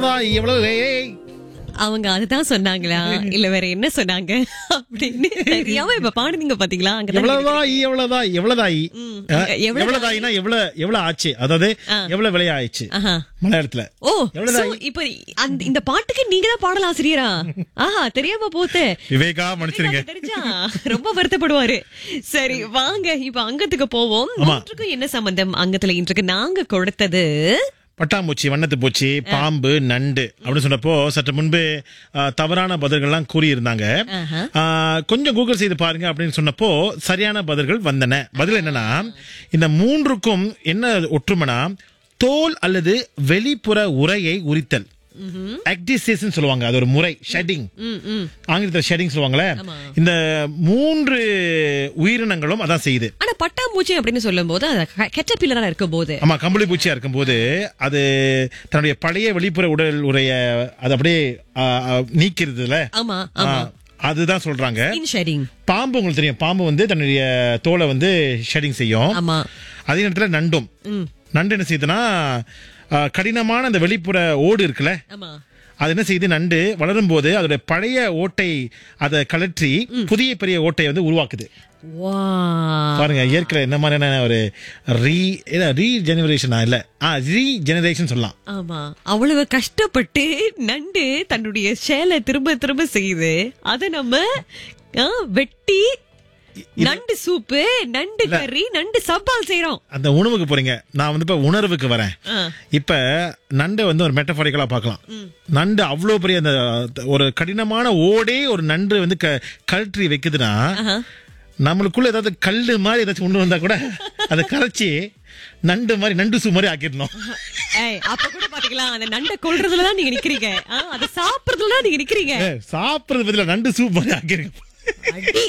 எவ்வளவு ஏய், அவங்க அதுதான் சொன்னாங்களா இல்ல வேற என்ன சொன்னாங்க அப்படின்னு தெரியாம இப்ப பாடுனீங்க பாத்தீங்களா அங்க எவ்வளவுதாய் எவ்வளவுதாய் எவ்வளவுதாய் ம். அஹ், எவ்வளவுதாய்? எவ்வளவுதாய்னா எவ்வளவு எவ்வளவு ஆச்சு அதாவது எவ்வளவு விலை ஆயிடுச்சு ஆஹா மலையாளத்துல ஓ எவ்வளவுதாய்? so இப்ப அந்த இந்த பாட்டுக்கு நீங்க தான் பாடல் ஆசிரியரா ஆஹா தெரியாம போத்தே விவேகா மன்னிச்சிருங்க தெரிஞ்சா ரொம்ப வருத்தப்படுவாரு சரி வாங்க இப்ப அங்கத்துக்கு போவோம் ஆமா. மூன்றுக்கும் என்ன சம்பந்தம் அங்கத்துல இன்றைக்கு நாங்க கொடுத்தது பட்டாம்பூச்சி வண்ணத்து பூச்சி பாம்பு நண்டு அப்படின்னு சொன்னப்போ சற்று முன்பு ஆ, தவறான பதில்கள்லாம் கூறியிருந்தாங்க ஆஹா. ஆ, கொஞ்சம் கூகுள் செய்து பாருங்க அப்படின்னு சொன்னப்போ சரியான பதில்கள் வந்தன பதில் என்னன்னா இந்த மூன்றுக்கும் என்ன ஒற்றுமைனா தோல் அல்லது வெளிப்புற உரையை உரித்தல் ஆக்டிசேஷன் சொல்லுவாங்க அது ஒரு முறை ஷெட்டிங் ம், ம். ஆங்கிலத்தில் ஷெட்டிங் சொல்லுவாங்களே ஆமா. இந்த மூன்று உயிரினங்களும் அதான் செய்யுது ஆனா பட்டாம்பூச்சி அப்படின்னு சொல்லும் போது கெட்ட பில்லரா இருக்கும் போது ஆமா கம்பளி பூச்சியா இருக்கும்போது அது தன்னுடைய பழைய வெளிப்புற உடல் உடைய அது அப்படியே ஆ, ஆ, நீக்கிறதுல ஆமா ஆ, ஆமா அதுதான் சொல்றாங்க ஸ்கின் ஷேடிங் பாம்பு உங்களுக்கு தெரியும் பாம்பு வந்து தன்னுடைய தோலை வந்து ஷெடிங் செய்யும் ஆமா அதே நேரத்துல நண்டும் ம். நண்டு என்ன செய்யுதுன்னா ஆ, கடினமான அந்த வெளிப்புற ஓடு இருக்குல்ல ஆமா அது என்ன செய்யுது நண்டு வளரும் போது அதோட பழைய ஓட்டை அதை கலற்றி புதிய பெரிய ஓட்டை வந்து உருவாக்குது வா பாருங்க இயற்கையில என்ன மாதிரியான ஒரு ரீ ரீ ஜெனரேஷனா இல்ல ஆ ரீ ஜெனரேஷன் சொல்லலாம் ஆமா அவ்வளவு கஷ்டப்பட்டு நண்டு தன்னுடைய சேலை திரும்ப திரும்ப செய்யுது அத நம்ம ஆ, வெட்டி நண்டு சூப்பு நண்டு கறி நண்டு சப்பால் செய்யறோம் அந்த உணவுக்கு போறீங்க நான் வந்து இப்ப உணர்வுக்கு வரேன் ஆ. இப்ப நண்டை வந்து ஒரு மெட்டபாரிக்கலா பார்க்கலாம் நண்டு அவ்வளவு பெரிய அந்த ஒரு கடினமான ஓடே ஒரு நண்டு வந்து க கழற்றி வைக்குதுன்னா ஆஹா. நம்மளுக்குள்ள ஏதாவது கல்லு மாதிரி ஏதாச்சும் கொண்டு வந்தா கூட அதை கரைச்சி நண்டு மாதிரி நண்டு சூ மாதிரி ஆக்கிடணும் ஏய், அப்ப கூட பாத்தீங்களா அந்த நண்டை கொல்றதுலதான் நீங்க நிக்கிறீங்க ஆ, அதை சாப்பிடுறதுலதான் நீங்க நிக்கிறீங்க ஏ, சாப்பிடுறது பதிலா நண்டு சூப் மாதிரி ஆக்கிருங்க அடி